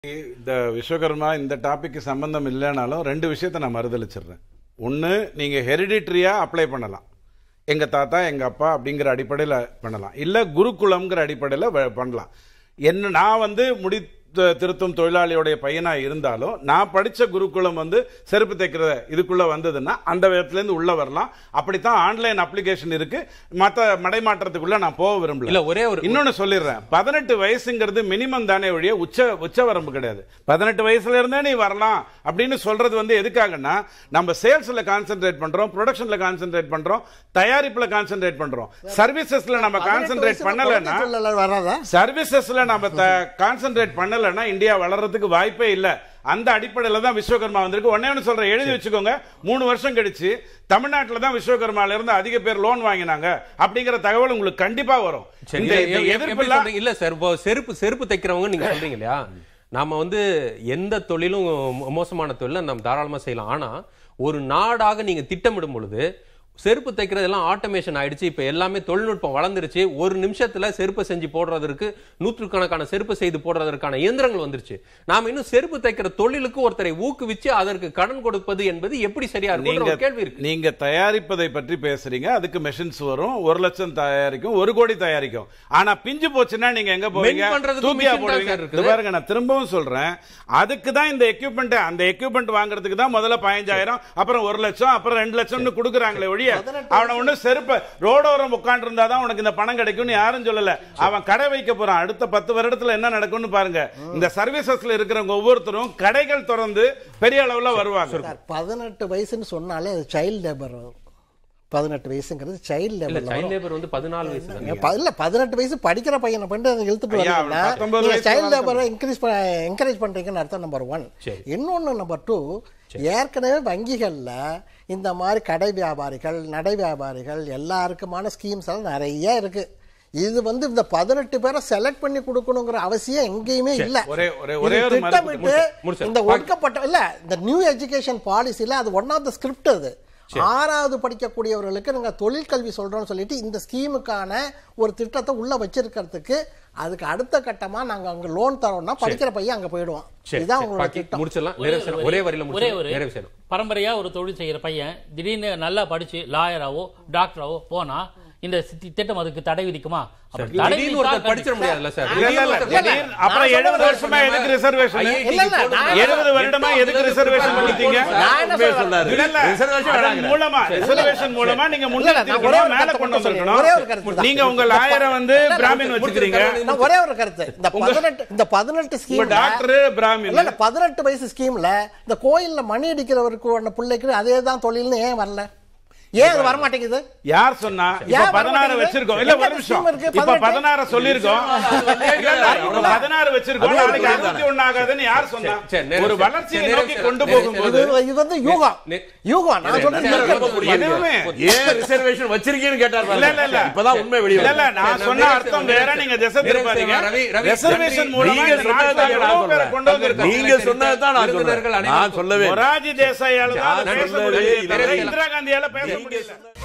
இந்த விஸ்வகர்மா இந்த டாபிக்கு சம்பந்தம் இல்லைனாலும் ரெண்டு விஷயத்தை நான் மறுதளிச்சிடுறேன் ஒன்று நீங்கள் ஹெரிடிட்ரியாக அப்ளை பண்ணலாம் எங்கள் தாத்தா எங்கள் அப்பா அப்படிங்கிற அடிப்படையில் பண்ணலாம் இல்லை குருகுலம்ங்கிற அடிப்படையில் பண்ணலாம் என்ன நான் வந்து முடி த- திருத்தும் தொழிலாளியோடைய பையனா இருந்தாலும் நான் படிச்ச குருகுலம் வந்து செருப்பு தைக்கிற இதுக்குள்ள வந்ததுன்னா அந்த விதத்துலேருந்து உள்ள வரலாம் அப்படித்தான் ஆன்லைன் அப்ளிகேஷன் இருக்கு மற்ற மடைமாற்றத்துக்குள்ள நான் போக விரும்பல இல்ல, ஒரே ஒரு- இன்னொன்னு சொல்லிடுறேன் பதினெட்டு வயசுங்கிறது மினிமம் தானே ஒழிய உச்ச உச்ச வரம்பு கிடையாது பதினெட்டு வயசுல இருந்தே நீ வரலாம் அப்படின்னு சொல்றது வந்து எதுக்காகன்னா நம்ம சேல்ஸ்ல கான்சென்ட்ரேட் பண்றோம் ப்ரொடக்ஷன்ல கான்சென்ட்ரேட் பண்றோம் தயாரிப்புல கான்சென்ட்ரேட் பண்றோம் சர்வீசஸ்ல நம்ம கான்சென்ட்ரேட் பண்ணலன்னா வராதா சர்வீசஸ்ல நம்ம கான்சென்ட்ரேட் பண்ணலன்னா இந்தியா வளர்றதுக்கு வாய்ப்பே இல்ல அந்த அடிப்படையில தான் விஸ்வகர்மா வந்திருக்கு ஒன்னே ஒன்று சொல்றேன் எழுதி வச்சுக்கோங்க மூணு வருஷம் கழிச்சு தமிழ்நாட்டில் தான் விஸ்வகர்மால இருந்து அதிக பேர் லோன் வாங்கினாங்க அப்படிங்கிற தகவல் உங்களுக்கு கண்டிப்பா வரும் சரி, இந்த இல்ல, இந்த எ- எ- எதிர்ப்பு எப்படி எல்லாம் சொல்றீங்க? இல்ல சார் இப்போ செருப்பு செருப்பு தைக்கிறவங்க நீங்க சொல்றீங்க இல்லையா நாம வந்து எந்த தொழிலும் மோ- மோசமான தொழில நம்ம தாராளமா செய்யலாம் ஆனா ஒரு நாடாக நீங்க திட்டமிடும் பொழுது செருப்பு தைக்கிறதெல்லாம் ஆட்டோமேஷன் ஆயிடுச்சு இப்ப எல்லாமே தொழில்நுட்பம் வளர்ந்துருச்சு ஒரு நிமிஷத்துல செருப்பு செஞ்சு போடுறதற்கு நூற்றுக்கணக்கான செருப்பு செய்து போடுறதற்கான இயந்திரங்கள் வந்துருச்சு நாம இன்னும் செருப்பு தைக்கிற தொழிலுக்கு ஒருத்தரை ஊக்குவிச்சு அதற்கு கடன் கொடுப்பது என்பது எப்படி சரியா இருக்கும் நீங்க ஒரு கேள்வி இருக்கு நீங்க தயாரிப்பதை பற்றி பேசுறீங்க அதுக்கு மெஷின்ஸ் வரும் ஒரு லட்சம் தயாரிக்கும் ஒரு கோடி தயாரிக்கும் ஆனா பிஞ்சு போச்சுன்னா நீங்க எங்க போவீங்க Mend பண்றதுக்கு தூக்கியா machine தான் போடுவீங்க சார் இருக்குது. இது பாருங்க நான் திரும்பவும் சொல்றேன் அதுக்கு தான் இந்த எக்யூப்மெண்ட் அந்த எக்யூப்மெண்ட் வாங்குறதுக்கு தான் முதல்ல பதினஞ்சாயிரம் அப்புறம் ஒரு லட்சம் அப்புறம் ரெண்டு லட்சம்னு கொடுக்குறாங்களே ஒழிய அவனை ஒண்ணு செருப்பு ரோடோரம் உட்கார்ந்து இருந்தா தான் உனக்கு இந்த பணம் கிடைக்கும்னு யாரும் சொல்லல அவன் கடை வைக்க போறான் அடுத்த பத்து வருடத்துல என்ன நடக்கும்னு பாருங்க இந்த சர்வீசஸ்ல இருக்கிறவங்க ஒவ்வொருத்தரும் கடைகள் திறந்து பெரிய அளவுல வருவாங்க சார் பதினெட்டு வயசுன்னு சொன்னாலே அது சைல்டு லேபர் பதினெட்டு வயசுங்கிறது சைல்டு இல்ல லேபர் சைல்ட் லேபர் வந்து பதினாலு வயசு தானே. இல்ல பதினெட்டு வயசு படிக்கிற பையனை பண்ணிட்டு அதை இழுத்துட்டு ஐயா, வரீங்கன்னா 19 நீங்க வயசு சைல்டு வரைக்கும் லேபரை இன்க்ரீஸ் என்கரேஜ் பண்றீங்கன்னு அர்த்தம் நம்பர் ஒன் சரி. இன்னொன்னு நம்பர் டூ ஏற்கனவே வங்கிகள்ல இந்த மாதிரி கடை வியாபாரிகள் நடை வியாபாரிகள் எல்லாருக்குமான ஸ்கீம்ஸ் எல்லாம் நிறைய இருக்கு இது வந்து இந்த பதினெட்டு பேரை செலக்ட் பண்ணி கொடுக்கணுங்கிற அவசியம் எங்கேயுமே இல்ல ஒரே- ஒரே- ஒரே இது ஒரு மறுப்பு. திட்டமிட்டு முடிச்சு- முடிச்சு. இந்த ஒடுக்கப்பட்ட இல்ல இந்த நியூ எஜுகேஷன் பாலிசில அது ஒன் ஆஃப் த ஸ்கிரிப்ட் அது ஆறாவது படிக்கக்கூடியவர்களுக்கு நீங்க தொழில் கல்வி சொல்றோம்னு சொல்லிட்டு இந்த ஸ்கீமுக்கான ஒரு திட்டத்தை உள்ள வச்சிருக்கிறதுக்கு அதுக்கு அடுத்த கட்டமா நாங்க அங்க லோன் தரோம்னா படிக்கிற பையன் அங்க போயிடுவான் சரி, இதுதான் சரி, உங்களோட பாக்கி திட்டம் முடிச்சிடலாம் ஒரே நிறைவு ஒரு செய்யலாம். வரி. ஒரே வரியில ஒரே முடிச்சிடலாம். ஒரு நிறைவு செய்யணும் பரம்பரையா ஒரு தொழில் செய்யற பையன் திடீர்னு நல்லா படிச்சு லாயராவோ டாக்டராவோ போனா இந்த தி- திட்டம் அதுக்கு தடை விதிக்குமா அப்ப சார், தடை திடீர்னு விதித்தா ஒருத்தர் படிச்சிட முடியாதுல்ல சார் இல்ல, இல்ல, இல்ல. திடீர்னு ஒருத்தர் திடீர்னு அப்புறம் நான் எழுபது சொல்றது வருஷமா எதுக்கு ரிசர்வேஷன் ஐஐடி இல்ல, இல்ல, போடுங்க. நான் எழுபது வருடமா எதுக்கு ரிசர்வேஷன் கொடுத்தீங்க நான் என்ன உண்மையை சொல்றேன்? சொன்னாரு. இல்ல, இல்ல. ரிசர்வேஷன் அதன் வேணாங்கிறாரு. மூலமா ரிசர்வேஷன் மூலமா நீங்க இல்ல, இல்ல, நான் ஒரே ஒரு முன்னேறி மேல கருத்து கொண்டு மட்டும் சொல்றேன். ஒரே ஒரு கருத்து வந்திருக்கணும் தான். நீங்க உங்க லாயரை வந்து இல்ல, இல்ல, பிராமின் முடிச்சு- வச்சுக்கிறீங்க முடிச்சு- நான் ஒரே ஒரு கருத்து இந்த பதினெட்டு இந்த பதினெட்டு உங்க ஸ்கீம் டாக்டர் பிராமின் இல்ல இல்ல பதினெட்டு வயசு ஸ்கீம்ல இந்த கோயில்ல மணி அடிக்கிறவருக்கு பிள்ளைக்கு அதே தான் தொழில்னு ஏன் வரல ஏன் அது வர மாட்டேங்குது யார் சொன்னா இப்ப ஏன் வர பதினாறு மாட்டேங்குது? வச்சிருக்கோம் இல்ல ஒரு எங்க நிமிஷம் scheme இருக்கு? இப்ப பதினெட்டு? பதினாறு சொல்லிருக்கோம் இல்ல, இல்ல, இப்ப பதினாறு வச்சிருக்கோம் அதுவும் நாளைக்கு ஒரு அறுபத்தி ஒண்ணு ஆகாதுன்னு யார் சொன்னா சரி, நிறைவு ஒரு செய்யணும். வளர்ச்சியை சரி, நோக்கி நிறைவு கொண்டு செய்யணும். போகும்போது இது இது வந்து யூகம் நெ- யூகம் நான் சொல்றது நேரம் இயற்கை. ரொம்ப பிடிக்கும். எதுவுமே ஏன் ரிசர்வேஷன் வச்சிருக்கீங்கன்னு கேட்டார் இல்ல இல்ல இல்ல இப்பதான் உண்மை வெளியே இல்ல இல்ல வருது. நான் சரி, சொன்ன நிறைவு அர்த்தம் செய்வோம், வேற நிறைவு நீங்க திசை செய்வோம். திருப்பாதீங்க ரவி, ரவி, ரிசர்வேஷன் நன்றி. மூலமா நீங்க இந்த சொன்னதை நாட்டுல தான் எவ்வளவு நான் பேரை சொல்றேன். கொண்டு வந்திருக்கோம் நீங்க சொன்னதை தான் நான் விருந்தினர்கள் சொல்றேன் நான் அனைவருக்கும் சொல்லவே இல்லை. மொராஜி தேசாயால தான் நான் அதை பேச சொல்லவே முடியல இல்லை. தவிர இந்திரா காந்தியால பேச முடியல